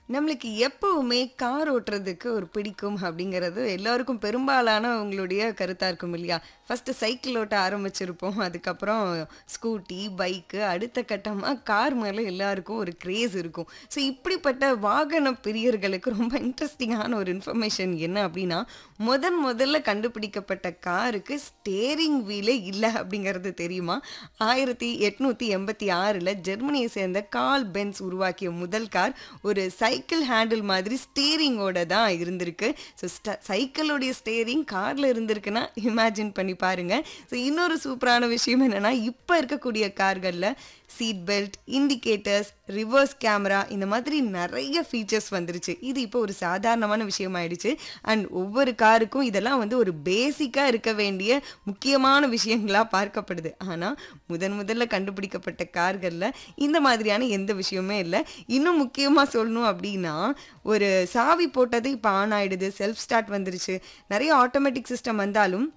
நம்மளுக்கு எப்பவுமே கார் ஓட்டுறதுக்கு ஒரு பிடிக்கும் அப்படிங்கிறது எல்லாருக்கும் பெரும்பாலான உங்களுடைய கருத்தா இருக்கும் இல்லையா ஃபர்ஸ்ட் சைக்கிள் ஓட்ட ஆரம்பிச்சிருப்போம் அதுக்கப்புறம் ஸ்கூட்டி பைக்கு அடுத்த கட்டமா கார் மேல எல்லாருக்கும் ஒரு கிரேஸ் இருக்கும் ஸோ இப்படிப்பட்ட வாகன பிரியர்களுக்கு ரொம்ப இன்ட்ரெஸ்டிங்கான ஒரு இன்ஃபர்மேஷன் என்ன அப்படின்னா முதன் முதல்ல கண்டுபிடிக்கப்பட்ட காருக்கு ஸ்டேரிங் வீலே இல்லை அப்படிங்கிறது தெரியுமா ஆயிரத்தி எட்நூத்தி எண்பத்தி ஆறில் ஜெர்மனியை சேர்ந்த கால் பென்ஸ் உருவாக்கிய முதல் கார் ஒரு சைக்கிள் ஹேண்டில் மாதிரி ஸ்டேரிங்கோட தான் இருந்திருக்கு ஸோ சைக்கிளுடைய ஸ்டேரிங் காரில் இருந்திருக்குன்னா இமேஜின் பண்ணி பாருங்க ஸோ இன்னொரு சூப்பரான விஷயம் என்னன்னா இப்போ இருக்கக்கூடிய கார்களில் seat belt indicators reverse camera இந்த மாதிரி நிறைய ஃபீச்சர்ஸ் வந்துருச்சு இது இப்போ ஒரு சாதாரணமான விஷயம் ஆயிடுச்சு அண்ட் ஒவ்வொரு காருக்கும் இதெல்லாம் வந்து ஒரு பேசிக்காக இருக்க வேண்டிய முக்கியமான விஷயங்களாக பார்க்கப்படுது ஆனால் முதன் முதல்ல கண்டுபிடிக்கப்பட்ட கார்களில் இந்த மாதிரியான எந்த விஷயமே இல்லை இன்னும் முக்கியமாக சொல்லணும் அப்படின்னா ஒரு சாவி போட்டது இப்போ ஆன் ஆயிடுது செல்ஃப் ஸ்டார்ட் வந்துருச்சு நிறைய ஆட்டோமேட்டிக் சிஸ்டம் வந்தாலும்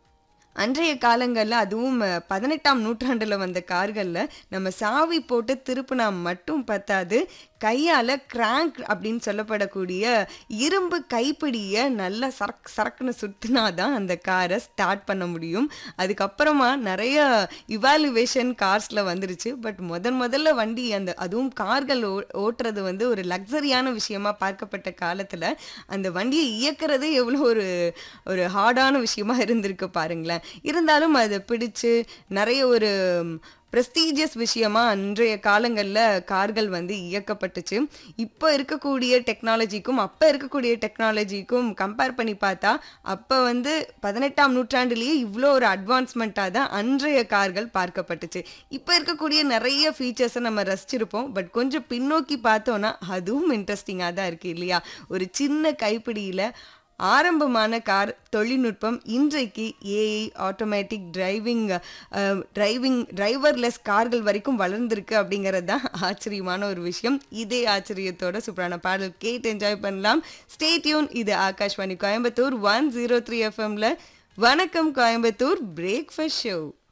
அன்றைய காலங்களில் அதுவும் பதினெட்டாம் நூற்றாண்டில் வந்த கார்களில் நம்ம சாவி போட்டு திருப்பினா மட்டும் பத்தாது கையால் கிராங்க் அப்படின்னு சொல்லப்படக்கூடிய இரும்பு கைப்பிடியை நல்லா சரக் சரக்குன்னு சுற்றினா தான் அந்த காரை ஸ்டார்ட் பண்ண முடியும் அதுக்கப்புறமா நிறைய இவாலுவேஷன் கார்ஸில் வந்துருச்சு பட் முதன் முதல்ல வண்டி அந்த அதுவும் கார்கள் ஓ ஓட்டுறது வந்து ஒரு லக்ஸரியான விஷயமா பார்க்கப்பட்ட காலத்தில் அந்த வண்டியை இயக்குறதே எவ்வளோ ஒரு ஒரு ஹார்டான விஷயமா இருந்திருக்கு பாருங்களேன் இருந்தாலும் அதை பிடிச்சு நிறைய ஒரு ப்ரெஸ்டீஜியஸ் விஷயமா அன்றைய காலங்களில் கார்கள் வந்து இயக்கப்பட்டுச்சு இப்போ இருக்கக்கூடிய டெக்னாலஜிக்கும் அப்போ இருக்கக்கூடிய டெக்னாலஜிக்கும் கம்பேர் பண்ணி பார்த்தா அப்போ வந்து பதினெட்டாம் நூற்றாண்டுலேயே இவ்வளோ ஒரு அட்வான்ஸ்மெண்ட்டாக தான் அன்றைய கார்கள் பார்க்கப்பட்டுச்சு இப்போ இருக்கக்கூடிய நிறைய ஃபீச்சர்ஸை நம்ம ரசிச்சிருப்போம் பட் கொஞ்சம் பின்னோக்கி பார்த்தோன்னா அதுவும் இன்ட்ரெஸ்டிங்காக தான் இருக்குது இல்லையா ஒரு சின்ன கைப்பிடியில் ஆரம்பமான கார் தொழில்நுட்பம் இன்றைக்கு AI automatic driving driving driverless கார்கள் வரைக்கும் வளர்ந்துருக்கு அப்படிங்கிறது தான் ஆச்சரியமான ஒரு விஷயம் இதே ஆச்சரியத்தோட சூப்பரான பாடல் கேட்டு என்ஜாய் பண்ணலாம் ஸ்டேட்யூன் இது Akashvani Coimbatore one zero three எஃப்எம்ல வணக்கம் கோயம்புத்தூர் பிரேக்ஃபாஸ்ட் ஷோ